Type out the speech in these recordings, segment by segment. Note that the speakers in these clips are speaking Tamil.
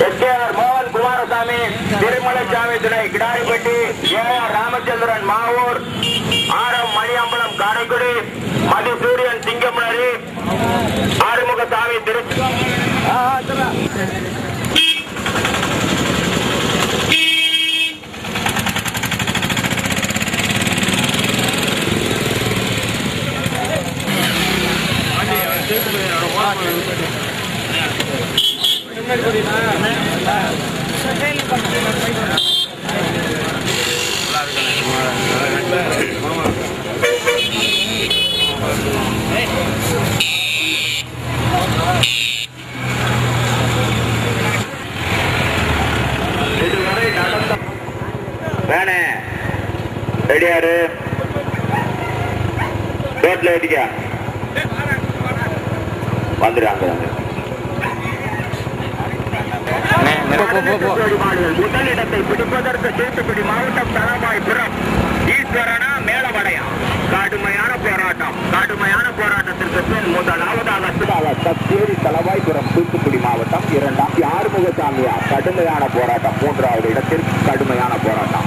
எஸ்கேஆர் மோகன் குமாரசாமி திருமலைசாமி துணை Kidaripatti A R Ramachandran Mavur R M Maniyambalam Karaikudi Mathisooriyan Singamanari Arumugasamy Trichy இதுவரை நடந்த வேணே ரெடியாரு ரோட்ல ஏத்திக்க வந்துடுறாங்க முதலிடத்தை பிடிப்பதற்கு தூத்துக்குடி மாவட்டம் தலமாய்புரம் ஈஸ்வரனா மேலவடையா கடுமையான போராட்டம் கடுமையான போராட்டத்திற்கு பின் முதலாவதாக கச்சேரி தலவாய்புரம் தூத்துக்குடி மாவட்டம் இரண்டாம் ஆறுமுகசாமியா கடுமையான போராட்டம் மூன்றாவது இடத்திற்கு கடுமையான போராட்டம்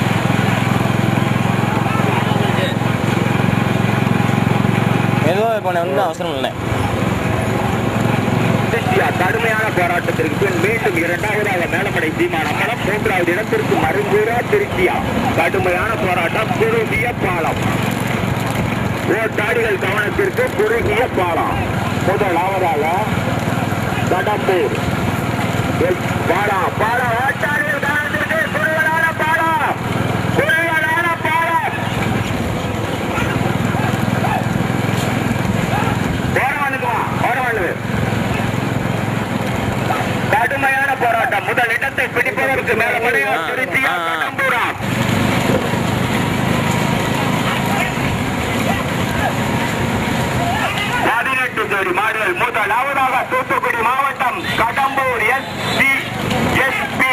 மெதுவாக பண்ண வந்து அவசரம் இல்லை திருச்சியா கடுமையான போராட்டத்திற்கு பின் மீண்டும் இரண்டாவதாக மேலமடை சீமானம்பலம் மூன்றாவது இடத்திற்கு மருங்கூரா திருச்சியா கடுமையான போராட்டம் குறுகிய பாலம் ஓட்டாடிகள் கவனத்திற்கு குறுகிய பாலம் முதலாவதாக கடம்பூர் எஸ். பாலம் பாலம் ஓட்டாடிகள் கவனத்திற்கு குறுகலான பாலம் குறுகலான பாலம் ஓரம் வந்துக்குமா ஓரம் வந்து கடுமையான போராட்டம் முதல் இடத்தை பிடிப்பதற்கு மேல மடையா திருச்சியா ஆ, ஆ. கடம்பூரா பதினெட்டு ஜோடி மாடுகள் முதலாவதாக தூத்துக்குடி மாவட்டம் Kadambur S C S P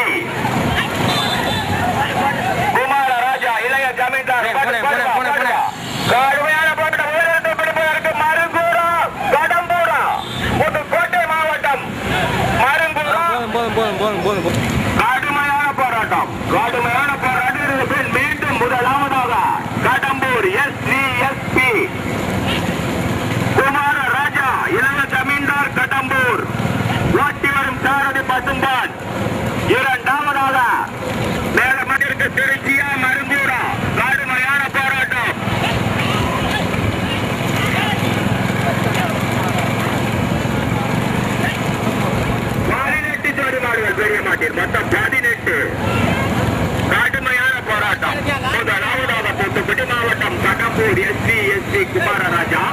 Kumararaja இளைய ஜமீன்தார் போனே, போனே, போனே, போனே, போனே. கடுமையான போராட்டம் உயரத்தை பிடிப்பதற்கு மருங்கூரா கடம்பூரா புதுக்கோட்டை மாவட்டம் மருங்கூரா போதும் போதும் போதும் போதும் போதும் கடுமையான போராட்டம் கடுமையான போராட்டத்திற்கு பின் மீண்டும் முதலாவதாக Kadambur S C S P Kumara Raja இளவ ஜமீன்தார் கடம்பூர் ஓட்டி வரும் சாரதி பசும்பான் இரண்டாவதாக மேலமட்டிற்கு திருச்சியா மருங்கூரா கடுமையான போராட்டம் பதினெட்டு ஜோடி மாடுகள் பெரிய மாட்டீர் மொத்தம் பதினெட்டு கடுமையான போராட்டம் முதலாவதாக தூத்துக்குடி மாவட்டம் கடம்பூர் எஸ்பி எஸ்பி குமாரராஜா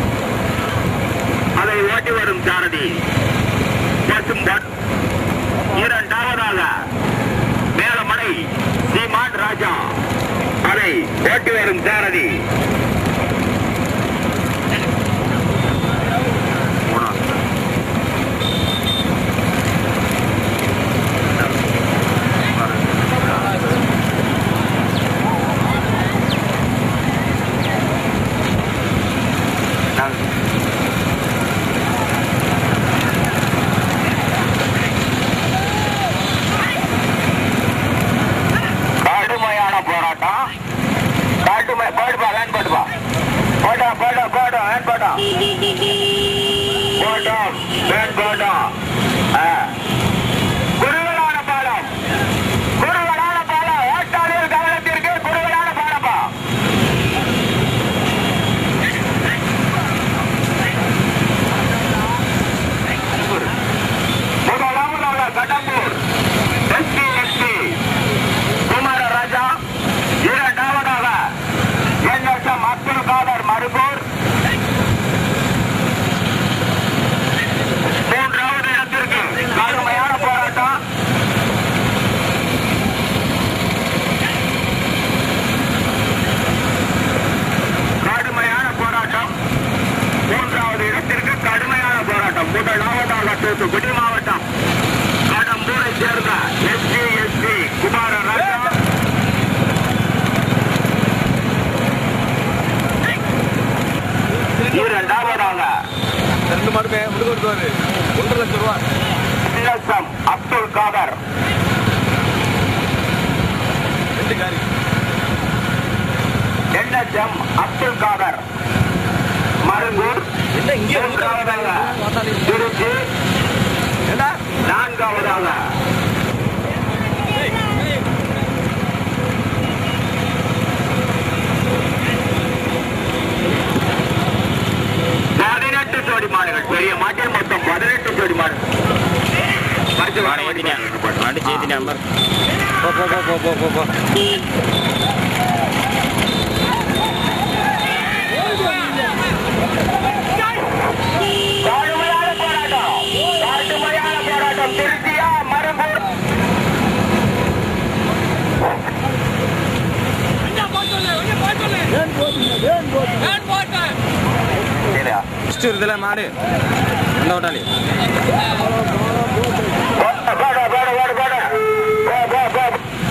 அதை ஓட்டி வரும் சாரதி பசும்பட் இரண்டாவதாக மேலமடை சீமான் ராஜா அதை ஓட்டி வரும் சாரதி கடுமையான போராட்டம் கடுமை போடுப்பா லைன் போட்டுப்பா காதர் ரெண்டு காரி என்எச்எம் அப்துல் காதர் மருங்கூர் என்ன இங்கே மூன்றாவதாக திருச்சி ஏண்டா நான்காவதாக பதினெட்டு ஜோடி மாடுகள் பெரிய மாட்டில் மொத்தம் பதினெட்டு ஜோடி மாடுகள் மறுத்து வர மாடு வண்டி ஏத்திட்டேன் மாடு சேர்த்திட்டேன் பாரு போ போ போ போ போ போ போ கடுமையான போராட்டம் கடுமையான போராட்டம் திருச்சியா மருங்கூர் இல்லையா ஃபஸ்ட்டு இருக்குதுல மாடு அந்த ஓட்டாளி போட போட போட போட போட போ போ போ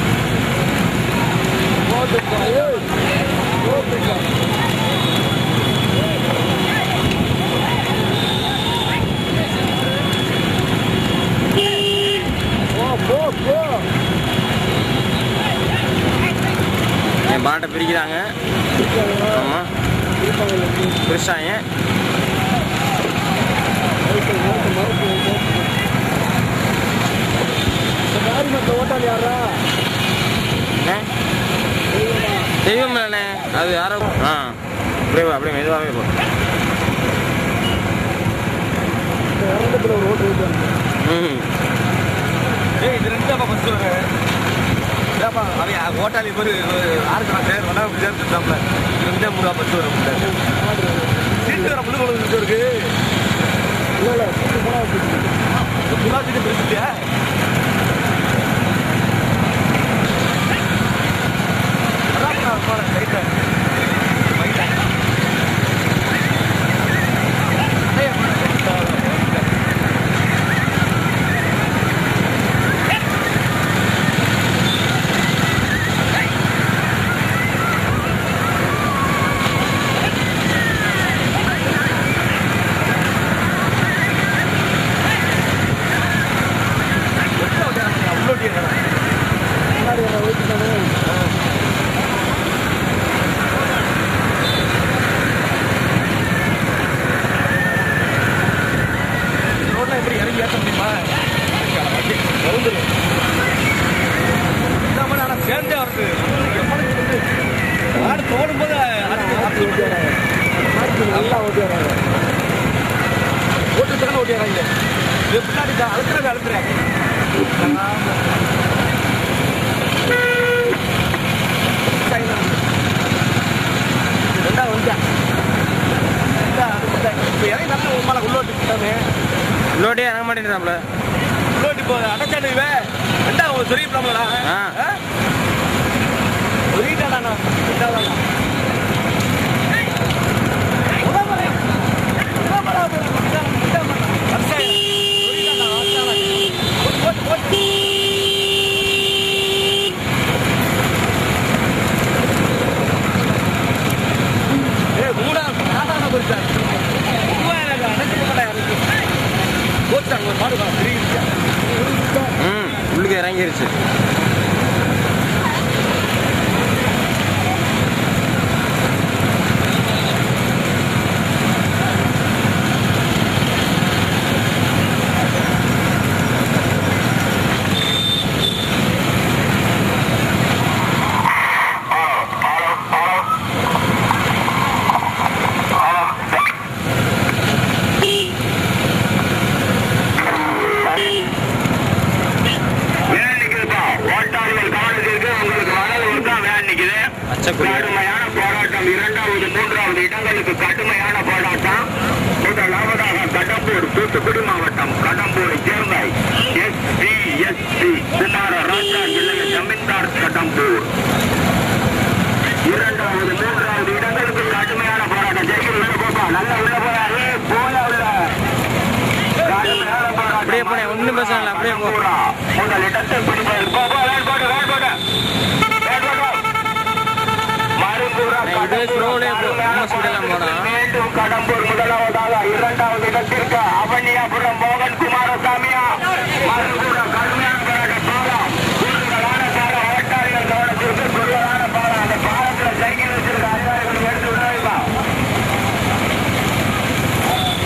என் பாட்டை பிரிக்கிறாங்க ஆமாம் பிரிச்சாங்க என்ன? தெய்வம் இல்லைண்ணே அது யாரோ ஆ அப்படியே போ, அப்படியே மெதுவாகவே போ ம் ஏய் இது ரெண்டு தான் ஃபர்ஸ்ட் வர ஏப்பா அவன் ஓட்டாளி ஒரு ஆறுக்கு நான் பேர் வேணா சேர்த்துட்டாப்ல இது ரெண்டே மூணு ஃபர்ஸ்ட் வர சீட்டு வர முள்ளு கொண்டு இருக்கு புல்லா சீட்டு பிரிச்சுட்டியா அதான் நான் போறேன் ரைட்டா ரைட்டா ரோட்ல எப்படி இறங்கி ஏற்ற முடியுமா ஆனா சேர்ந்தே வருது ஆடு தோடும் போது நல்லா ஓட்டி வராங்க ஓட்டு தகன ஓட்டி வராங்க இது பின்னாடி அழுத்துறது அழுத்துறாங்க ரெண்டா வந்துட்டேன் இப்போ இறங்கி நல்லா ஒரு மேலே உள்ளோட்டு போட்டாமே உள்ளோட்டே இறங்க மாட்டேங்கிறாப்ல உள்ளோட்டு இப்போ அடைச்சாடு இவன் ரெண்டா ஒரு சொல்லிப்பலாம்லடா ஆ. சொல்லிட்டாடா ரெண்டாவது கோச்சாங்க ஒரு மாடு தெரியுது ம் உள்ளுக்கு இறங்கிருச்சு வேன் நிக்குதுப்பா ஓட்டாளிகள் கவனத்திற்கு உங்களுக்கு வலது தான் வேன் நிக்குது பச்சைக்குடி. கடுமையான போராட்டம் இரண்டாவது மூன்றாவது இடங்களுக்கு கடுமையான போராட்டம் முதலாவதாக கடம்பூர் தூத்துக்குடி மாவட்டம் கடம்பூரை சேர்ந்த S T S T Kumara Raja இல்லைய ஜமீன்தார் கடம்பூர் இரண்டாவது மூன்றாவது இடங்களுக்கு கடுமையான போராட்டம் ஜெயிக்கிற உள்ள போப்பா நல்ல உள்ள போறாரு போல உள்ள கடுமையான போராட்டம் அப்படியே போனேன் ஒன்றும் பிரச்சனை இல்லை அப்படியே போ பூரா உங்கள் இடத்தை பிடிப்பது போ, போ, வேன் போடு, வேன் போடு. வேன் போடு. மறுபுறம் நான் இதே ஸ்லோவிலே போ, ரொம்ப ஸ்பீடெல்லாம் போனா. மீண்டும் கடம்பூர் முதலாவதாக இரண்டாவது இடத்திற்கு அவனியாபுரம் போக